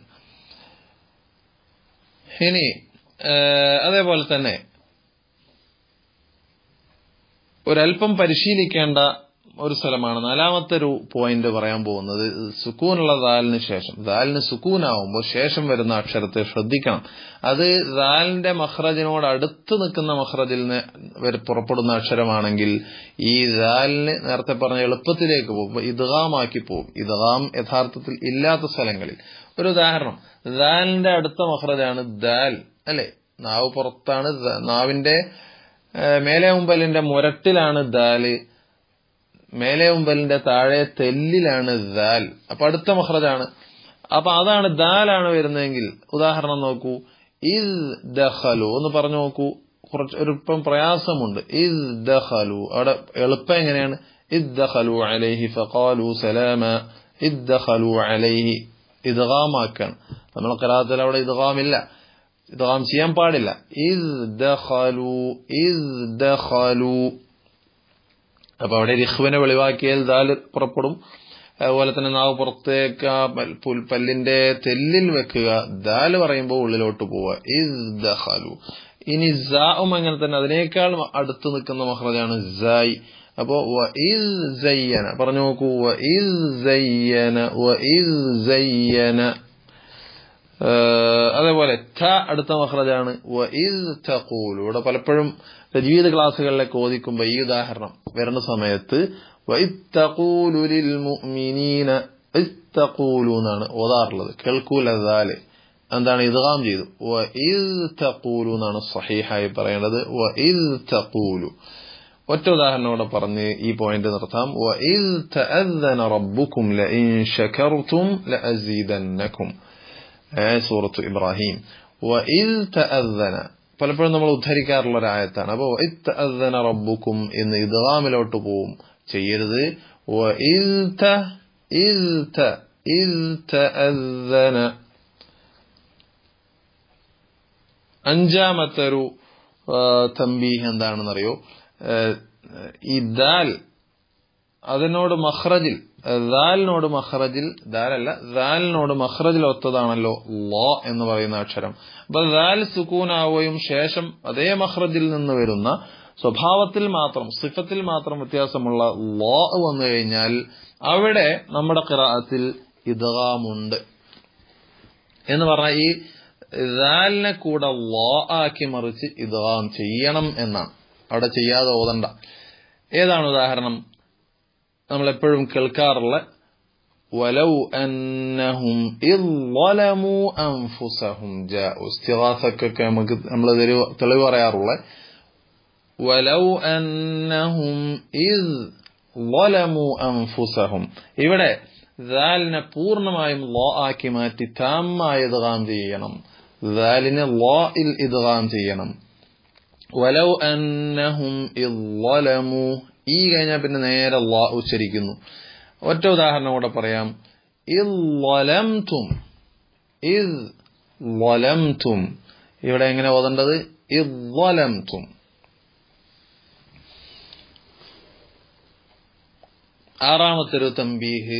ഇനി അതേപോലെ തന്നെ ഒരല്പം പരിശീലിക്കേണ്ട ഒരു സ്ഥലമാണ് നാലാമത്തെ ഒരു പോയിന്റ് പറയാൻ പോകുന്നത് സുക്കൂനുള്ള ദാലിന് ശേഷം ദാലിന് സുക്കൂനാവുമ്പോൾ ശേഷം വരുന്ന അക്ഷരത്തെ ശ്രദ്ധിക്കണം അത് ദാലിന്റെ മഹ്റജിനോട് അടുത്ത് നിൽക്കുന്ന മഹ്റജിൽ നിന്ന് പുറപ്പെടുന്ന അക്ഷരമാണെങ്കിൽ ഈ ദാലിന് നേരത്തെ പറഞ്ഞ എളുപ്പത്തിലേക്ക് പോകും ഇദ്ഗാമാക്കി പോകും ഇദ്ഗാം യഥാർത്ഥത്തിൽ ഇല്ലാത്ത സ്ഥലങ്ങളിൽ ഒരു ഉദാഹരണം ദാലിന്റെ അടുത്ത മഹ്റജാണ് ദാൽ അല്ലെ നാവ് പുറത്താണ് നാവിന്റെ മേലെ മുമ്പലിന്റെ മുരട്ടിലാണ് ദാല് മേലെ മുമ്പലിന്റെ താഴെ തെല്ലിലാണ് ദാൽ അപ്പൊ അടുത്ത മഹ്റജാണ് അപ്പൊ അതാണ് ദാലാണ് വരുന്നതെങ്കിൽ ഉദാഹരണം നോക്കൂ ഇസ് ദഹലു എന്ന് പറഞ്ഞു നോക്കൂ കുറച്ച് ഒരു ഇപ്പം പ്രയാസമുണ്ട് ഇസ് ദഹലു അവിടെ എളുപ്പം എങ്ങനെയാണ് ഇദ് ദഹലു അലൈഹി ഫഖാലു സലാമ ഇദ് ദഹലു അലൈഹി ഇദ്ഗാമാക്കാണ് നമ്മളെ കലാത്തിൽ അവിടെ ഇദ്ഗാമില്ല ഇദ്ഗാം ചെയ്യാൻ പാടില്ല ഇസ് ദഖലു ഇസ് ദഖലു അപ്പൊ അവിടെ റിഹ്വിനെ വെളിവാക്കിയാൽ ദാൽ പുറപ്പെടും അതുപോലെ തന്നെ നാവ് പുറത്തേക്ക് ആ പൽ- പുൽ- പല്ലിന്റെ തെല്ലിൽ വെക്കുക ദാല് പറയുമ്പോൾ ഉള്ളിലോട്ട് പോവുക ഇസ് ദഖലു ഇനി സാവും അങ്ങനെ തന്നെ അതിനേക്കാൾ അടുത്ത് നിൽക്കുന്ന മഹ്റജാണ് സായ് അപ്പോ വ ഇസ് സയ്യന പറഞ്ഞു നോക്കൂ വ ഇസ് സയ്യന വ ഇസ് സയ്യന ഏഹ് അതേപോലെ ത അടുത്ത മഹ്റജാണ് വ ഇസ് തഖൂലു ഇവിടെ പലപ്പോഴും തജ്വീദ് ക്ലാസ്സുകളിലൊക്കെ ഓദിക്കുമ്പോൾ ഈ ഉദാഹരണം വരുന്ന സമയത്ത് വ ഇദ് തഖൂലു ലിൽ മുഅ്മിനീന ഇദ് തഖൂലു എന്നാണ് ഓതാറുള്ളത് കേൾക്കൂല ദാല് എന്താണ് ഇദ്ഗാം ചെയ്തു വ ഇദ് തഖൂലു എന്നാണ് സഹീഹായി പറയേണ്ടത് വ ഇദ് തഖൂലു ഒറ്റ ഉദാഹരണം കൂടെ പറഞ്ഞ് ഈ പോയിന്റ് നിർത്താം വ ഇദ് തഅذന റബ്ബുക്കും ലഇൻ ശകർതും ലഅസീദന്നകും ഏ, സൂറത്ത് ഇബ്രാഹിം വ ഇദ് തഅذന പലപ്പോഴും നമ്മൾ ഉദ്ധരിക്കാറുള്ള ഒരു ആയത്താണ് അപ്പൊ വ ഇദ് തഅذന റബ്ബുക്കും എന്ന് ഇദ്ഗാമിലോട്ട് പോവും ചെയ്യരുത് വ ഇദ് ത ഇദ് ത ഇദ് തഅذന അഞ്ചാമത്തെ ഒരു ആ, തമ്പീഹ് എന്താണെന്നറിയോ ആ, ഈ ദാൽ അതിനോട് മഹ്റജിൽ ദാലിനോട് മഹ്റജിൽ ദാലല്ല ദാലിനോട് മഹ്റജിൽ ഒത്തതാണല്ലോ ലോ എന്ന് പറയുന്ന അക്ഷരം അപ്പൊ ദാൽ സുക്കൂനാവുകയും ശേഷം അതേ മഹ്റജിൽ നിന്ന് വരുന്ന സ്വഭാവത്തിൽ മാത്രം സിഫത്തിൽ മാത്രം വ്യത്യാസമുള്ള ലോ വന്നു കഴിഞ്ഞാൽ അവിടെ നമ്മുടെ കിറാത്തിൽ ഇദ്ഗാമുണ്ട് എന്ന് പറഞ്ഞാൽ ഈ ദാലിനെ കൂടെ ലോ ആക്കി മറിച്ച് ഇദ്ഗാം ചെയ്യണം എന്നാണ് അവിടെ ചെയ്യാതെ ഓതണ്ട ഏതാണ് ഉദാഹരണം നമ്മൾ എപ്പോഴും കേൾക്കാറുള്ള വലൗ അന്നഹും ഇദ് ളലമു അൻഫുസഹും ജാഉ ഇസ്തിഗാസക്കൊക്കെ നമുക്ക് നമ്മൾ ഇതൊരു തെളിവ് പറയാറുള്ള വലൗ അന്നഹും ഇദ് ളലമു അൻഫുസഹും ഇവിടെ ദാലിനെ പൂർണ്ണമായും ലോ ആക്കി മാറ്റി താമായ ഇദ്ഗാം ചെയ്യണം ദാലിനെ ലോ ഇൽ ഇദ്ഗാം ചെയ്യണം വലൗ അന്നഹും ഇദ് ളലമു ഈ കഴിഞ്ഞാൽ പിന്നെ നേരെ ലാ ഉച്ചരിക്കുന്നു ഒറ്റ ഉദാഹരണം കൂടെ പറയാം ഇദ് ളലംതും ഇദ് ളലംതും ഇവിടെ എങ്ങനെ ഓതേണ്ടത് ഇദ് ളലംതും ആറാമത്തെ ഒരു തമ്പീഹ്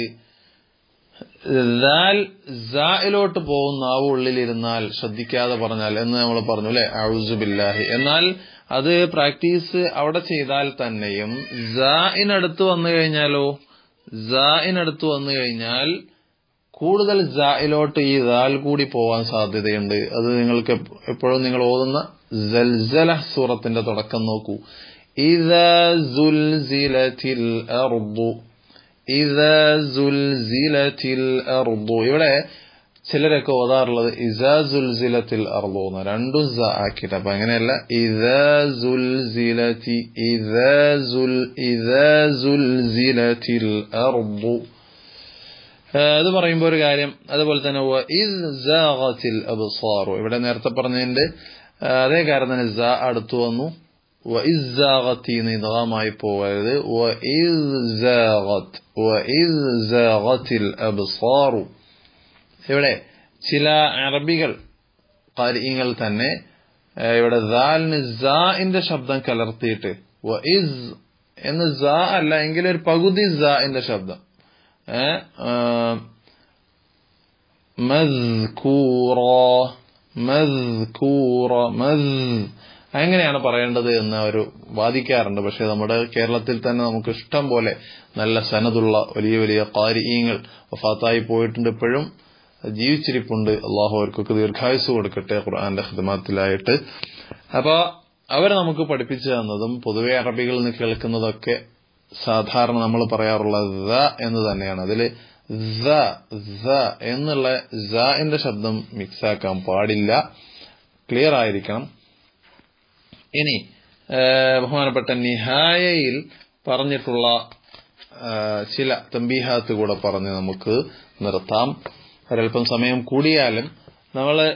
ദാൽ സായിലോട്ട് പോകുന്ന ആ ഉള്ളിലിരുന്നാൽ ശ്രദ്ധിക്കാതെ പറഞ്ഞാൽ എന്ന് നമ്മൾ പറഞ്ഞു അല്ലെ ഔസുബില്ലാഹി എന്നാൽ അത് പ്രാക്ടീസ് അവിടെ ചെയ്താൽ തന്നെയും സായിനടുത്ത് വന്നു കഴിഞ്ഞാലോ സായിനടുത്ത് വന്നു കഴിഞ്ഞാൽ കൂടുതൽ സായിലോട്ട് ഈ ദാൽ കൂടി പോവാൻ സാധ്യതയുണ്ട് അത് നിങ്ങൾക്ക് എപ്പ- എപ്പോഴും നിങ്ങൾ ഓതുന്ന സൽസല സൂറത്തിന്റെ തുടക്കം നോക്കൂ ഇദാ സുൽസിലത്തിൽ അർദു ഇദാ സുൽസിലത്തിൽ അർദു ഇവിടെ ചിലരൊക്കെ ഓതാറുള്ളത് ഇസാ സുൽസിലത്തിൽ അർദു എന്ന് രണ്ടും സ ആക്കിയിട്ട് അപ്പൊ അങ്ങനെയല്ല ഇദാ സുൽസിലത്തി ഇദാ സുൽ ഇദാ സുൽസിലത്തിൽ അർദു അത് പറയുമ്പോൾ ഒരു കാര്യം അതുപോലെ തന്നെ വ ഇദ് സാഗത്തിൽ അബ്സാറു ഇവിടെ നേരത്തെ പറഞ്ഞതിന്റെ ആ, അതേ കാര്യം തന്നെ സ അടുത്തു വന്നു വ ഇദ് സാഗത്തി എന്ന് ഇദ്ഗാമായി പോകരുത് വ ഇദ് സാഗത്ത് വ ഇദ് സാഗത്തിൽ അബ്സാറു ഇവിടെ ചില അറബികൾ കാര്യങ്ങൾ തന്നെ ആ, ഇവിടെ ദാലിന് സാഇന്റെ ശബ്ദം കലർത്തിയിട്ട് വ ഇസ് എന്ന് സ അല്ല എങ്കിലും ഒരു പകുതി സാഇന്റെ ശബ്ദം ഏ, ആ, മദ്കൂറ മദ്കൂറ മദ് അങ്ങനെയാണ് പറയേണ്ടത് എന്ന് അവർ വാദിക്കാറുണ്ട് പക്ഷെ നമ്മുടെ കേരളത്തിൽ തന്നെ നമുക്ക് ഇഷ്ടം പോലെ നല്ല സനതുള്ള വലിയ വലിയ കാരിയങ്ങൾ വഫാത്തായി പോയിട്ടുണ്ട് ഇപ്പോഴും ജീവിച്ചിരിപ്പുണ്ട് അള്ളാഹു അവർക്കൊക്കെ ദീർഘായുസ് കൊടുക്കട്ടെ ഖുർആന്റെ ഹിദമാത്തിലായിട്ട് അപ്പൊ അവർ നമുക്ക് പഠിപ്പിച്ചു തന്നതും പൊതുവെ അറബികളിൽ നിന്ന് കേൾക്കുന്നതൊക്കെ സാധാരണ നമ്മൾ പറയാറുള്ള ദ എന്ന് തന്നെയാണ് അതില് സ സ എന്നുള്ള സന്റെ ശബ്ദം മിക്സ് ആക്കാൻ പാടില്ല ക്ലിയർ ആയിരിക്കണം ഇനി ആ, ബഹുമാനപ്പെട്ട നിഹായയിൽ പറഞ്ഞിട്ടുള്ള ആ, ചില തമ്പീഹാത്ത് കൂടെ പറഞ്ഞ് നമുക്ക് നിർത്താം ഒരൽപ്പം സമയം കൂടിയാലും നമ്മള്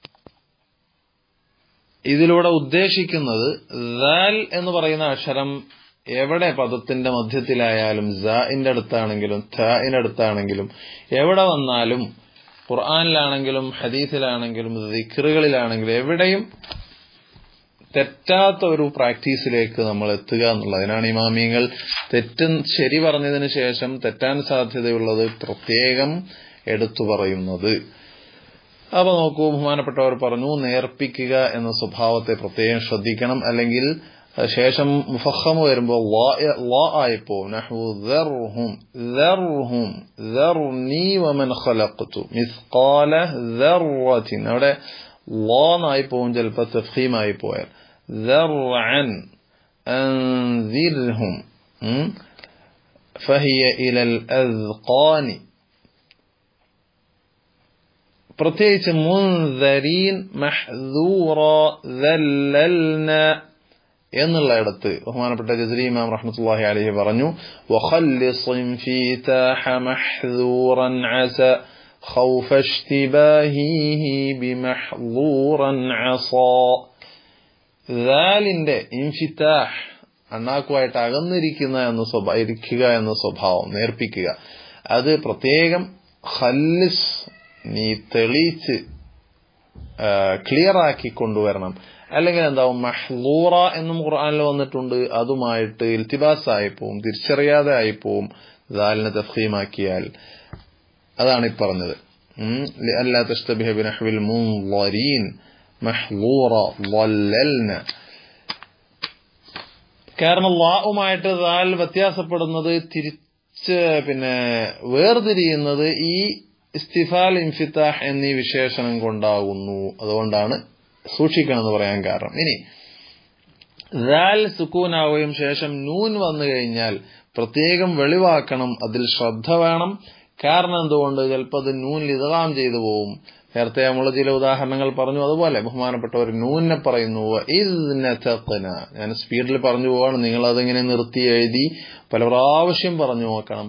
ഇതിലൂടെ ഉദ്ദേശിക്കുന്നത് ദാൽ എന്ന് പറയുന്ന അക്ഷരം എവിടെ പദത്തിന്റെ മധ്യത്തിലായാലും ഇന്റെ അടുത്താണെങ്കിലും ഥാഇന്റെ അടുത്താണെങ്കിലും എവിടെ വന്നാലും ഖുർആനിലാണെങ്കിലും ഹദീസിലാണെങ്കിലും ദിക്റുകളിലാണെങ്കിലും എവിടെയും തെറ്റാത്ത ഒരു പ്രാക്ടീസിലേക്ക് നമ്മൾ എത്തുക എന്നുള്ളതിനാണ് ഇമാമിയങ്ങൾ തെറ്റ് ശരി പറഞ്ഞതിന് ശേഷം തെറ്റാൻ സാധ്യതയുള്ളത് പ്രത്യേകം എടുത്തു പറയുന്നത് അപ്പൊ നോക്കൂ ബഹുമാനപ്പെട്ടവർ പറഞ്ഞു നേർപ്പിക്കുക എന്ന സ്വഭാവത്തെ പ്രത്യേകം ശ്രദ്ധിക്കണം അല്ലെങ്കിൽ ശേഷം മുഫഹമ വരുമ്പോൾ ലാ ആയിപ്പോ നഹു ദർഹും ദർഹും ദർനി വമൻ ഖലഖ്തു മിസ്ഖാല ദർറത്തിൻ അവിടെ ലാ എന്നായി പോവും ചിലപ്പോൾ തഫീമായി പോയാൽ ദർഅൻ അൻസിർഹും فهي إلى الأذقان പ്രത്യേകിച്ച് മുൻദരീൻ മഹ്ദൂറ ദല്ലൽന എന്നുള്ള ഇടത്ത് ബഹുമാനപ്പെട്ട ജസ്രി ഇമാം റഹ്മത്തുള്ളാഹി അലൈഹി പറഞ്ഞു വഖല്ലിസിൻ ഫീ താഹ മഹ്ദൂറൻ അസ خوف اشتباهه بمحظورا عصا ദാലിന്റെ ഇൻഫിത്താഹ് അണ്ണാക്കുമായിട്ട് അകന്നിരിക്കുന്ന എന്ന സ്വഭാവം ഇരിക്കുക എന്ന സ്വഭാവം നേർപ്പിക്കുക അത് പ്രത്യേകം ഖല്ലിസ് നീ തെളിയിച്ച് ക്ലിയർ ആക്കി കൊണ്ടുവരണം അല്ലെങ്കിൽ എന്താവും മഹ്ലൂറ എന്നും ഖുർആാനിൽ വന്നിട്ടുണ്ട് അതുമായിട്ട് ഇൽത്തിബാസ് ആയിപ്പോവും തിരിച്ചറിയാതെ ആയിപ്പോവും ദാലിനെ തഫീമാക്കിയാൽ അതാണ് ഈ പറഞ്ഞത് അല്ലാ തഷ്തബിഹ ബിനഹ്വിൽ മുൻളരീൻ മഹ്ലൂറ ളല്ലൽന കാരണം ലാവുമായിട്ട് ദാൽ വ്യത്യാസപ്പെടുന്നത് തിരിച്ച് പിന്നെ വേർതിരിയുന്നത് ഈ ഇസ്തിഫാൽ ഇൻഫിത്താഹ് എന്നീ വിശേഷണം കൊണ്ടാകുന്നു അതുകൊണ്ടാണ് സൂക്ഷിക്കണം എന്ന് പറയാൻ കാരണം ഇനി ദാൽ സുക്കൂനാവുകയും ശേഷം നൂൻ വന്നു കഴിഞ്ഞാൽ പ്രത്യേകം വെളിവാക്കണം അതിൽ ശ്രദ്ധ വേണം കാരണം എന്തുകൊണ്ട് ചിലപ്പോൾ അത് നൂൻ ലിതാം ചെയ്തു പോവും നേരത്തെ നമ്മൾ ചില ഉദാഹരണങ്ങൾ പറഞ്ഞു അതുപോലെ ബഹുമാനപ്പെട്ടവർ നൂനെ പറയുന്നു ഞാൻ സ്പീഡിൽ പറഞ്ഞു പോവാണ് നിങ്ങൾ അതിങ്ങനെ നിർത്തി എഴുതി പല പ്രാവശ്യം പറഞ്ഞു നോക്കണം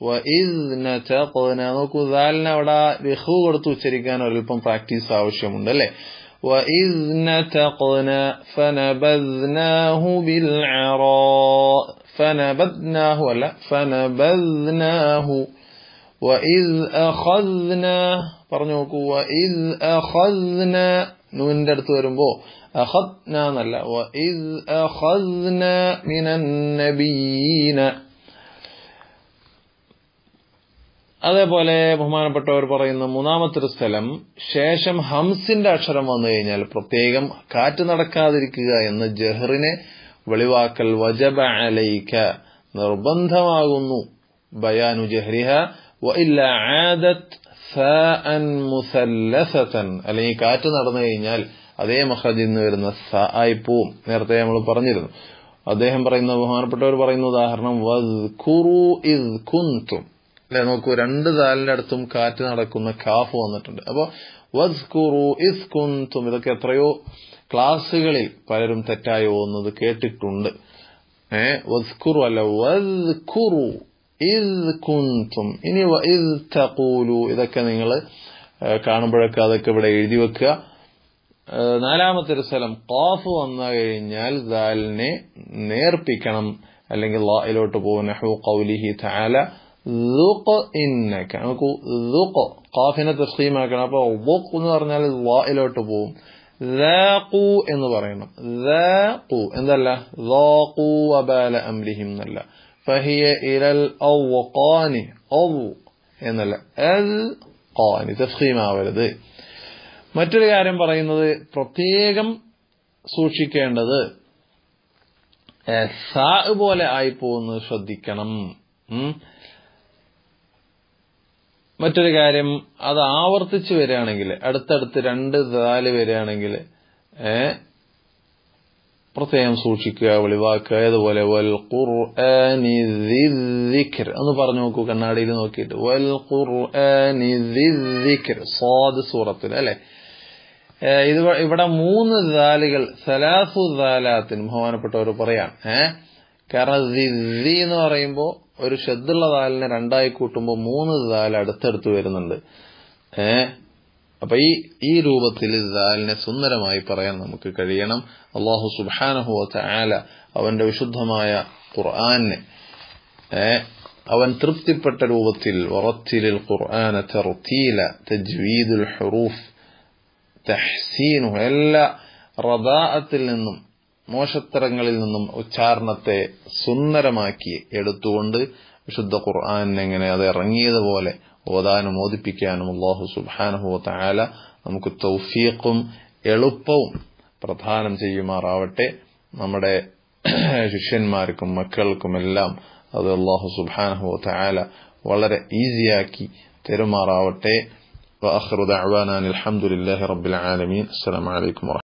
നോക്കൂ ദാലിന് അവിടെ ലഹു കൊടുത്ത് ഉച്ചരിക്കാൻ ഒരൽപ്പം പ്രാക്ടീസ് ആവശ്യമുണ്ട് അല്ലെ وإذ نتقنا فنبذناه بالعراء فنبذناه ولا فنبذناه وإذ أخذنا പറഞ്ഞു നോക്കൂ وإذ أخذنا നൂനിന്റെ അടുത്ത് വരുമ്പോ أخذنا എന്നല്ല وإذ أخذنا من النبيين അതേപോലെ ബഹുമാനപ്പെട്ടവർ പറയുന്ന മൂന്നാമത്തെ ഒരു സ്ഥലം ശേഷം ഹംസിന്റെ അക്ഷരം വന്നു കഴിഞ്ഞാൽ പ്രത്യേകം കാറ്റ് നടക്കാതിരിക്കുക എന്ന ജഹറിനെ വെളിവാക്കൽ വജബ അലൈക്ക നിർബന്ധമാകുന്നു ബയാനു ജഹ്രിഹ വഇല്ല ആദത്ത് ഫഅൻ മുസല്ലസതൻ അല്ലെങ്കിൽ കാറ്റ് നടന്നു കഴിഞ്ഞാൽ അതേ മഹജിൽ നിന്ന് വരുന്ന സ ആയി പോവും നേരത്തെ നമ്മൾ പറഞ്ഞിരുന്നു അദ്ദേഹം പറയുന്ന ബഹുമാനപ്പെട്ടവർ പറയുന്ന ഉദാഹരണം വസ്കുറു ഇസ് കുന്തും അല്ലെ നോക്കൂ രണ്ട് ദാലിന്റെ അടുത്തും കാറ്റ് നടക്കുന്ന കാഫ് വന്നിട്ടുണ്ട് അപ്പൊ വസ്കുറു ഇസ് കുന്തും ഇതൊക്കെ എത്രയോ ക്ലാസ്സുകളിൽ പലരും തെറ്റായി പോകുന്നത് കേട്ടിട്ടുണ്ട് ഏ വസ്കുറു അല്ല വസ്കുറു ഇസ് കുന്തും ഇനി ഇസ് തഖൂലു ഇതൊക്കെ നിങ്ങൾ കാണുമ്പോഴൊക്കെ അതൊക്കെ ഇവിടെ എഴുതി വെക്കുക നാലാമത്തെ ഒരു സ്ഥലം ഖാഫ് വന്നു കഴിഞ്ഞാൽ ദാലിനെ നേർപ്പിക്കണം അല്ലെങ്കിൽ ലായിലോട്ട് പോകും നഹു ഖൗലിഹി തആല ذق إنك നമുക്ക് ذق ഖാഫിനെ തസ്ഖീമാക്കണം അപ്പൊ ذق എന്ന് പറഞ്ഞാൽ ലായിലോട്ട് പോവും ذاقوا എന്ന് പറയണം ذاقوا എന്തല്ല ذاقوا وبال أمرهم എന്നല്ല فهي إلى الأوقان أو എന്നല്ല القان തസ്ഖീമാവരുത് മറ്റൊരു കാര്യം പറയുന്നത് പ്രത്യേകം സൂക്ഷിക്കേണ്ടത് സാ പോലെ ആയിപ്പോകുന്നത് ശ്രദ്ധിക്കണം മറ്റൊരു കാര്യം അത് ആവർത്തിച്ച് വരികയാണെങ്കിൽ അടുത്തടുത്ത് രണ്ട് ദാല് വരികയാണെങ്കിൽ ഏ പ്രത്യേകം സൂക്ഷിക്കുക വെളിവാക്കുക അതുപോലെ വൽ ഖുർആനി ദിക്ർ എന്ന് പറഞ്ഞു നോക്കൂ കണ്ണാടിയിൽ നോക്കിയിട്ട് വൽ ഖുർആനി ദിക്ർ സ്വാദ് സൂറത്തിൽ അല്ലെ ഇത് ഇവിടെ മൂന്ന് ദാലുകൾ സലാസു ദാലാത്തിന് ബഹുമാനപ്പെട്ടവർ പറയാം ഏഹ് കാരണം ദിദി എന്ന് പറയുമ്പോൾ ഒരു ഷെദ്ദുള്ള ദാലിനെ രണ്ടായി കൂട്ടുമ്പോൾ മൂന്ന് ദാൽ അടുത്തടുത്ത് വരുന്നുണ്ട് ഏ അപ്പൊ ഈ ഈ രൂപത്തിൽ ദാലിനെ സുന്ദരമായി പറയാൻ നമുക്ക് കഴിയണം അള്ളാഹു സുബാനഹുവത്ത ആല അവന്റെ വിശുദ്ധമായ ഖുർആാനെ ഏ അവൻ തൃപ്തിപ്പെട്ട രൂപത്തിൽ വറത്തിലിൽ ഖുർആന തെർത്തീല തജ്വീദുൽ ഹുറൂഫ് തഹ്സീനു എല്ലാ റദാഅത്തിൽ നിന്നും മോശത്തരങ്ങളിൽ നിന്നും ഉച്ചാരണത്തെ സുന്ദരമാക്കി എടുത്തുകൊണ്ട് വിശുദ്ധ ഖുർആൻ എങ്ങനെ അത് ഇറങ്ങിയതുപോലെ ഓതാനും ഓദിപ്പിക്കാനും അള്ളാഹു സുബാനഹു താല നമുക്ക് തൗഫീഖും എളുപ്പവും പ്രദാനം ചെയ്യുമാറാവട്ടെ നമ്മുടെ ശിഷ്യന്മാർക്കും മക്കൾക്കുമെല്ലാം അത് അള്ളാഹു സുബാനഹു താല വളരെ ഈസിയാക്കി തെരുമാറാവട്ടെ وآخر دعوانا الحمد لله رب العالمين السلام عليكم ورحمة